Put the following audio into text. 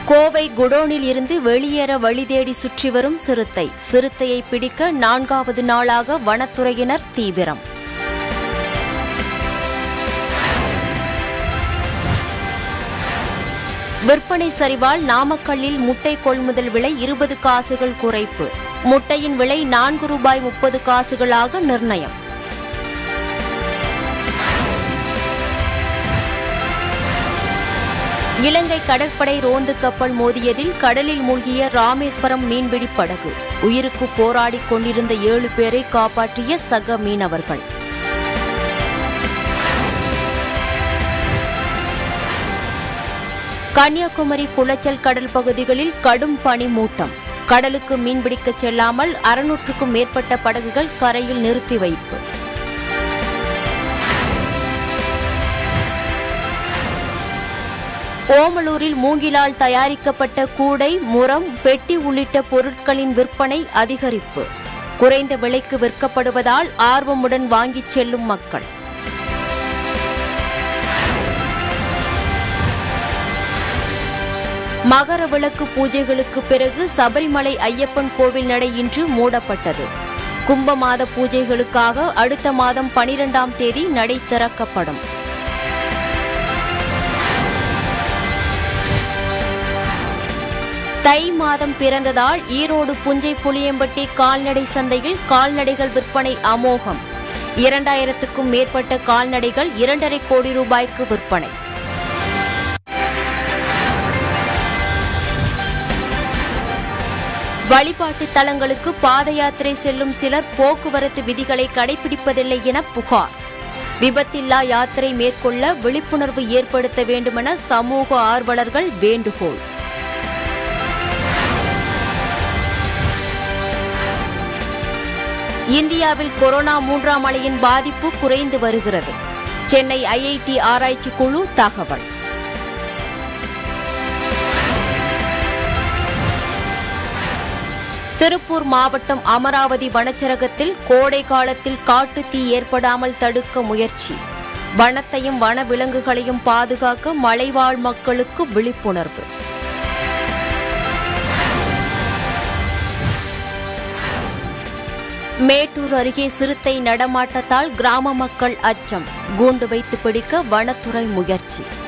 கோவை குடோனில் இருந்து வெளியேற வழி தேடி சுற்றி வரும் சிறுத்தை சிறுத்தையை பிடிக்க நான்காவது நாளாக வனத்துறையினர் தீவிரம் விற்பனை சரிவால் நாமக்கல்லில் முட்டை கொள்முதல் விலை இருபது காசுகள் குறைப்பு முட்டையின் விலை நான்கு ரூபாய் முப்பது காசுகளாக நிர்ணயம் இலங்கை கடற்படை ரோந்து கப்பல் மோதியதில் கடலில் மூழ்கிய ராமேஸ்வரம் மீன்பிடி படகு உயிருக்கு போராடிக் கொண்டிருந்த ஏழு பேரை காப்பாற்றிய சக மீனவர்கள் கன்னியாகுமரி குளச்சல் கடல் பகுதிகளில் கடும் பனிமூட்டம் கடலுக்கு மீன்பிடிக்கச் செல்லாமல் அறுநூற்றுக்கும் மேற்பட்ட படகுகள் கரையில் நிறுத்தி வைப்பு ஓமலூரில் மூங்கிலால் தயாரிக்கப்பட்ட கூடை முரம் பெட்டி உள்ளிட்ட பொருட்களின் விற்பனை அதிகரிப்பு குறைந்த விலைக்கு விற்கப்படுவதால் ஆர்வமுடன் வாங்கிச் செல்லும் மக்கள் மகர விளக்கு பூஜைகளுக்கு பிறகு சபரிமலை ஐயப்பன் கோவில் நடை இன்று மூடப்பட்டது கும்ப மாத பூஜைகளுக்காக அடுத்த மாதம் பனிரெண்டாம் தேதி நடை திறக்கப்படும் தை மாதம் பிறந்ததால் ஈரோடு புஞ்சை புளியம்பட்டி கால்நடை சந்தையில் கால்நடைகள் விற்பனை அமோகம் இரண்டாயிரத்துக்கும் மேற்பட்ட கால்நடைகள் இரண்டரை கோடி ரூபாய்க்கு விற்பனை வழிபாட்டு தலங்களுக்கு பாத யாத்திரை செல்லும் சிலர் போக்குவரத்து விதிகளை கடைபிடிப்பதில்லை என புகார் விபத்தில்லா யாத்திரை மேற்கொள்ள விழிப்புணர்வு ஏற்படுத்த வேண்டுமென சமூக ஆர்வலர்கள் வேண்டுகோள் இந்தியாவில் கொரோனா மூன்றாம் அலையின் பாதிப்பு குறைந்து வருகிறது சென்னை ஐஐடி ஆராய்ச்சி குழு தகவல் திருப்பூர் மாவட்டம் அமராவதி வனச்சரகத்தில் கோடை காலத்தில் காட்டுத் தீ ஏற்படாமல் தடுக்க முயற்சி வனத்தையும் வன விலங்குகளையும் பாதுகாக்க மலைவாழ் மக்களுக்கு விழிப்புணர்வு மேட்டூர் அருகே சிறுத்தை நடமாட்டத்தால் கிராம மக்கள் அச்சம் கூண்டு வைத்து பிடிக்க வனத்துறை முயற்சி